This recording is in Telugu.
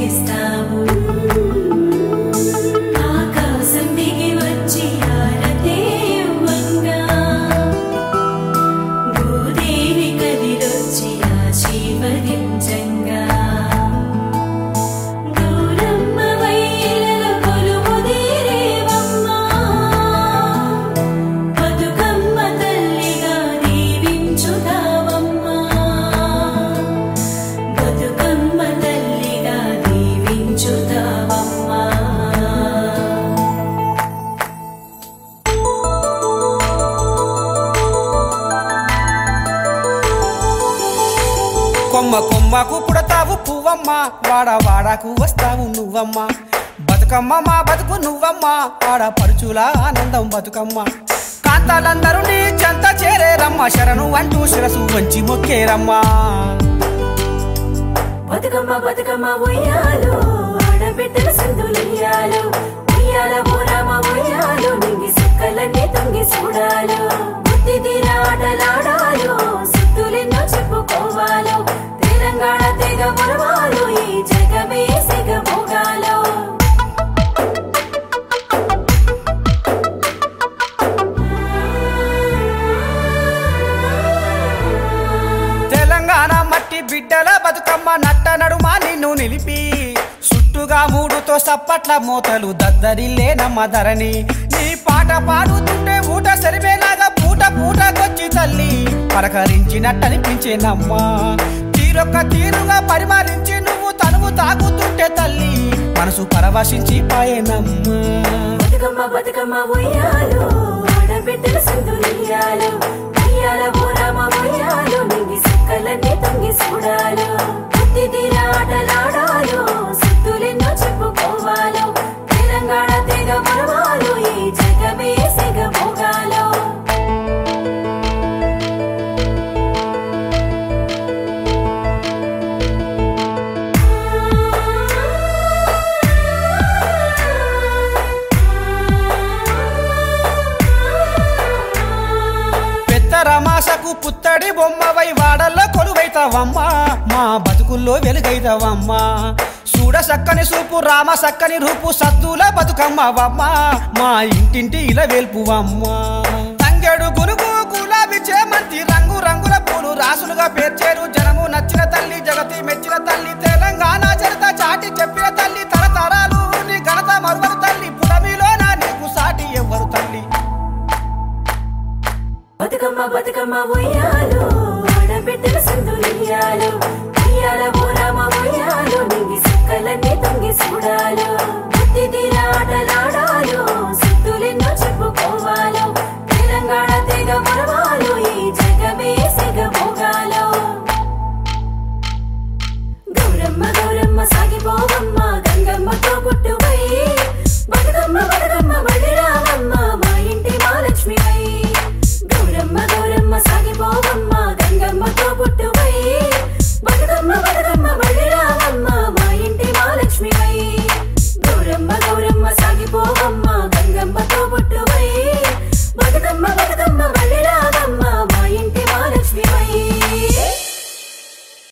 చేస్తాము ఆకాశం దిగి వచ్చి ఆరతే ఇవ్వంగా భూదేవి కదిలొచ్చి ఆశీర్వదించంగా గౌరమ్మ వైలలో కొలువుదీరేవమ్మా బతుకమ్మ తల్లిగా దీవించుతావమ్మా బతుకమ్మ తల్లిగా దీవించుతావమ్మా కొమ్మ కొమ్మకు పుడతావు పువ్వమ్మ వాడ వాడకు వస్తావు నువ్వమ్మ బతుకమ్మ మా బతుకు నువ్వమ్మ వాడ పరుచుల ఆనందం బతుకమ్మ కాంతాలందరూ నీ చెంత చేరేరమ్మ శరణు అంటూ శిరసు వంచి మొక్కేరమ్మా బతుకమ్మ బతుకమ్మ ఉయ్యాలు ఆడబిడ్డల సందులియాలు ఉయ్యాల బోరామ ఉయ్యాలు నింగి సుక్కలన్నీ తొంగి చూడాలు బుద్ధి తీరా ఆటలాడాలు సిద్ధులెన్నో చెప్పుకోవాలు తెలంగాణ తెగ మురవాలు ఈ జగమే సిగ మోగాలు తెలంగాణ మట్టి బిడ్డల బతుకమ్మ నట్ట నడుమా నిన్ను నిలిపి చుట్టుగా మూడుతో సప్పట్ల మూతలు దద్దరిల్లేనమ్మ ధరణి నీ పాట పాడుతుంటే ఊట సరిమేలాగా పూట పూటకొచ్చి తల్లి పలకరించినట్టనిపించేనమ్మా తీరొక్క తీరుగా పరిమాలించి నువ్వు తనువు తాగుతుంటే తల్లి మనసు పరవశించి పాయేనమ్మా బతుకమ్మ బతుకమ్మ ఉయ్యాలు ఆడబిడ్డల సందులియాలు ఉయ్యాల బోరామ ఉయ్యాలు నింగి సుక్కలన్నీ తొంగి చూడాలు బుద్ధి తీరా ఆటలాడాలు సిద్ధులెన్నో చెప్పుకోవాలు తెలంగాణ తెగ మరవాలు ఈ జగమే సిగ మోగాలు పెద్ద రమాసకు పుత్తడి బొమ్మవై వాడల్లో కొలువైతావమ్మా మా బతుకుల్లో వెలుగైతావమ్మా చూడ సక్కని సూపు రామ సక్కని రూపు సద్దుల బతుకమ్మవమ్మా మా ఇంటింటి ఇలా వెల్పువమ్మా తంగెడు గునుగు గులాబీ చేమంతి రంగు రంగుల పూలు రాసులుగా పేర్చేరు జనము నచ్చిన తల్లి జగతి మెచ్చిన తల్లి తెలంగాణ చరిత చాటి చెప్పిన తల్లి తరతరాలు నీ ఘనత మరువని తల్లి పుడమిలో నా నీకు సాటి ఎవ్వరు తల్లి బతుకమ్మ బతుకమ్మ ఉయ్యాలు